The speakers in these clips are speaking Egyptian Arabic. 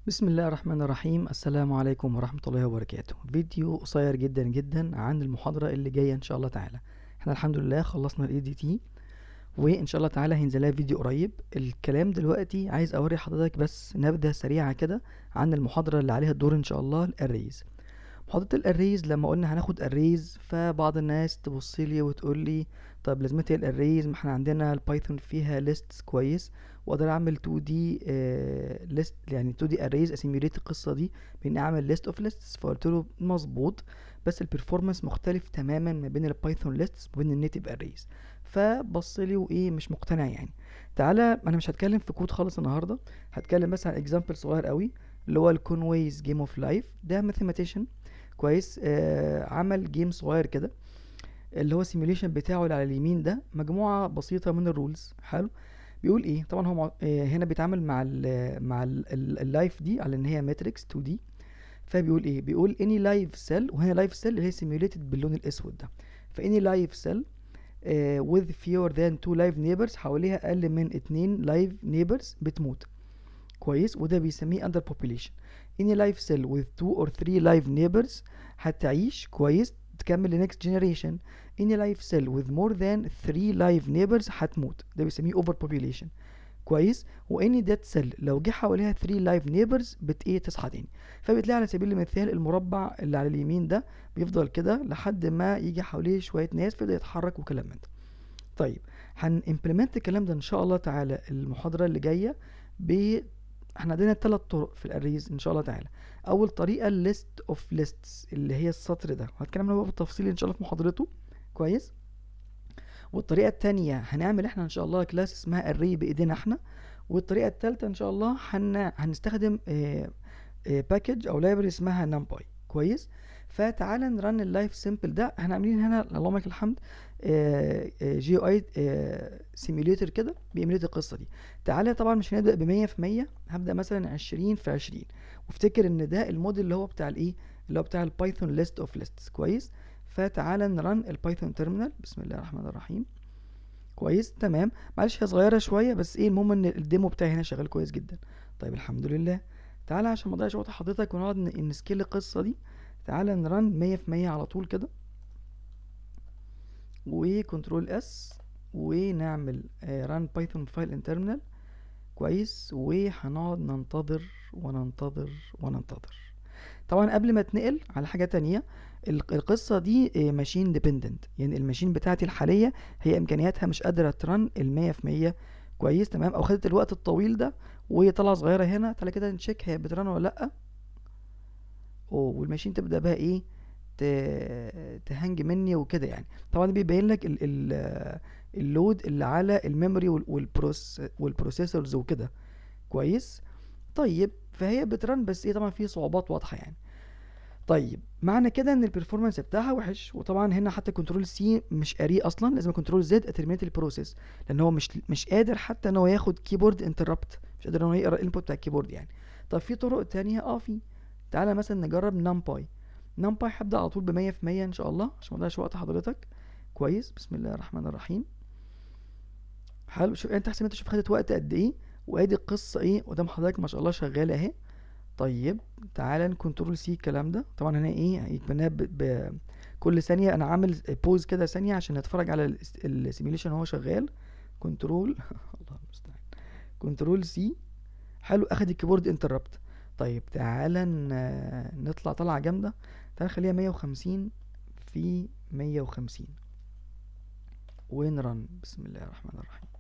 بسم الله الرحمن الرحيم السلام عليكم ورحمة الله وبركاته فيديو قصير جدا جدا عن المحاضرة اللي جاية ان شاء الله تعالى احنا الحمد لله خلصنا الاي دي تي وان شاء الله تعالى هينزل لها فيديو قريب الكلام دلوقتي عايز اوري حضرتك بس نبذة سريعة كده عن المحاضرة اللي عليها الدور ان شاء الله الاريز محاضرة الاريز لما قلنا هناخد اريز فبعض الناس تبص لي وتقول لي طب لازمتها الاريز ما احنا عندنا البايثون فيها ليست كويس واقدر اعمل 2 دي ليست يعني 2 دي اريز اسيميوليت القصه دي بان اعمل ليست اوف ليستس فقلت له مظبوط بس البرفورمانس مختلف تماما ما بين البايثون ليستس وبين النيتف اريز فبص لي وايه مش مقتنع يعني تعالى انا مش هتكلم في كود خالص النهارده هتكلم بس عن اكزامبل صغير قوي اللي هو الكونويز جيم اوف لايف ده ماثيماتيشن كويس آه عمل جيم صغير كده اللي هو السيميوليشن بتاعه اللي على اليمين ده مجموعه بسيطه من الرولز حلو بيقول ايه طبعا هو مع... آه هنا بيتعامل مع ال مع اللايف دي على ان هي ماتريكس 2 دي فبيقول ايه بيقول اني لايف سيل وهنا لايف سيل اللي هي سيميوليتد باللون الاسود ده فاني لايف سيل with fewer than two live neighbors حواليها اقل من اتنين live neighbors بتموت كويس وده بيسميه under population any live cell with two or three live neighbors هتعيش كويس تكمل ل next generation any live cell with more than 3 live neighbors هتموت ده بيسميه overpopulation كويس واني dead cell لو جه حواليها 3 live neighbors بت ايه تصحى تاني فبتلاقي على سبيل المثال المربع اللي على اليمين ده بيفضل كده لحد ما يجي حواليه شويه ناس فيبدا يتحرك وكلام من ده طيب هنimplement الكلام ده ان شاء الله تعالى المحاضره اللي جايه ب احنا عندنا ثلاث طرق في الاريز ان شاء الله تعالى اول طريقه list of lists اللي هي السطر ده هتكلم عنه بالتفصيل ان شاء الله في محاضرته كويس والطريقه الثانيه هنعمل احنا ان شاء الله كلاس اسمها array بايدينا احنا والطريقه الثالثه ان شاء الله هن... هنستخدم باكج او لايبرري اسمها numpy كويس فتعالى نرن اللايف سيمبل ده احنا عاملين هنا اللهم لك الحمد جي او اي سيميوليتر كده بيميليت القصه دي تعالى طبعا مش هنبدا ب 100% هبدا مثلا 20 في 20 وافتكر ان ده الموديل اللي هو بتاع الايه اللي هو بتاع البايثون ليست اوف ليستس كويس فتعالى نرن البايثون تيرمينال بسم الله الرحمن الرحيم كويس تمام معلش هي صغيره شويه بس ايه المهم ان الديمو بتاعي هنا شغال كويس جدا طيب الحمد لله تعالى عشان ما اضيعش وقت حضرتك ونقعد نسكيل القصه دي تعالى نرن مية في مية على طول كده وكنترول اس ونعمل ران بايثون فايل ان تيرمينال كويس وهنقعد ننتظر وننتظر وننتظر طبعا قبل ما اتنقل على حاجه تانية القصه دي ماشين ديبندنت يعني الماشين بتاعتي الحاليه هي امكانياتها مش قادره ترن المية في مية كويس تمام او خدت الوقت الطويل ده وهي طالعه صغيره هنا تعالى كده نشيك هي بترن ولا لا اوه والماشين تبدا بقى ايه تهنج مني وكده يعني طبعا بيبين لك ال ال اللود اللي على الميموري والبروس والبروسيسورز وكده كويس طيب فهي بترن بس ايه طبعا في صعوبات واضحه يعني طيب معنى كده ان البرفورمانس بتاعها وحش وطبعا هنا حتى كنترول سي مش قاريه اصلا لازم كنترول زد اترمينيت البروسيس لان هو مش مش قادر حتى ان هو ياخد كيبورد انتربت مش قادر ان هو يقرا الانبوت بتاع الكيبورد يعني طب في طرق تانية اه في تعالى مثلا نجرب نمباي نمباي هبدا على طول بمية في مية ان شاء الله عشان ما اضيعش وقت حضرتك كويس بسم الله الرحمن الرحيم حلو شوف انت احسن انت شوف خدت وقت قد ايه وادي القصه ايه قدام حضرتك ما شاء الله شغاله اهي طيب تعالى نكنترول سي الكلام ده طبعا هنا ايه هيتبنى كل ثانيه انا عامل بوز كده ثانيه عشان نتفرج على السيميوليشن وهو شغال كنترول الله المستعان كنترول سي حلو اخد الكيبورد انتربت طيب تعالى نطلع طلعة جامدة تعالى نخليها مية وخمسين في مية وخمسين ونرن بسم الله الرحمن الرحيم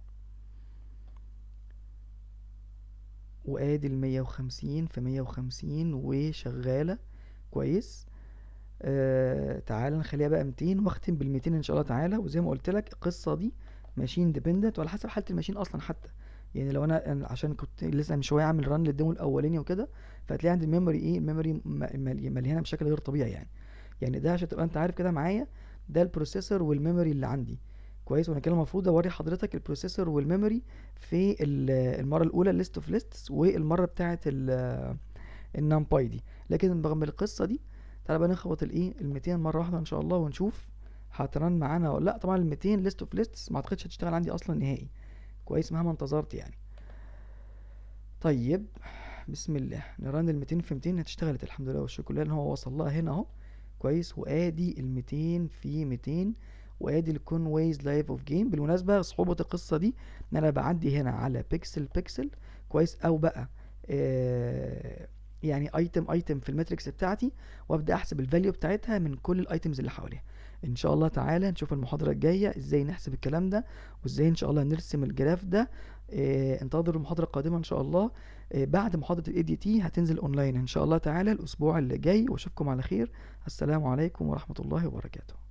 وادي المية وخمسين في مية وخمسين وشغالة كويس آه تعالى نخليها بقى ميتين واختم بالميتين ان شاء الله تعالى وزي ما قلت لك القصة دي ماشين ديبندنت وعلى حسب حالة الماشين اصلا حتى يعني لو انا عشان كنت لسه من شويه عامل ران للديمو الاولاني وكده فهتلاقي عندي الميموري ايه الميموري مليانه بشكل غير طبيعي يعني يعني ده عشان تبقى انت عارف كده معايا ده البروسيسور والميموري اللي عندي كويس وانا كده المفروض اوري حضرتك البروسيسور والميموري في المره الاولى ليست اوف ليستس والمره بتاعه النمباي دي لكن رغم القصه دي تعالى بقى نخبط الايه ال 200 مره واحده ان شاء الله ونشوف هترن معانا ولا لا طبعا ال 200 ليست اوف ليستس ما اعتقدش هتشتغل عندي اصلا نهائي كويس مهما انتظرت يعني طيب بسم الله نرن ال 200 في 200 هتشتغلت الحمد لله والشكر لله ان هو وصل لها هنا اهو كويس وادي ال 200 في 200 وادي الكون ويز لايف اوف جيم بالمناسبه صعوبه القصه دي ان انا بعدي هنا على بيكسل بيكسل كويس او بقى آه يعني ايتم ايتم في الماتريكس بتاعتي وابدا احسب الفاليو بتاعتها من كل الايتمز اللي حواليها ان شاء الله تعالى نشوف المحاضره الجايه ازاي نحسب الكلام ده وازاي ان شاء الله نرسم الجراف ده آه انتظروا المحاضره القادمه ان شاء الله آه بعد محاضره الاي دي تي هتنزل اونلاين ان شاء الله تعالى الاسبوع اللي جاي واشوفكم على خير السلام عليكم ورحمه الله وبركاته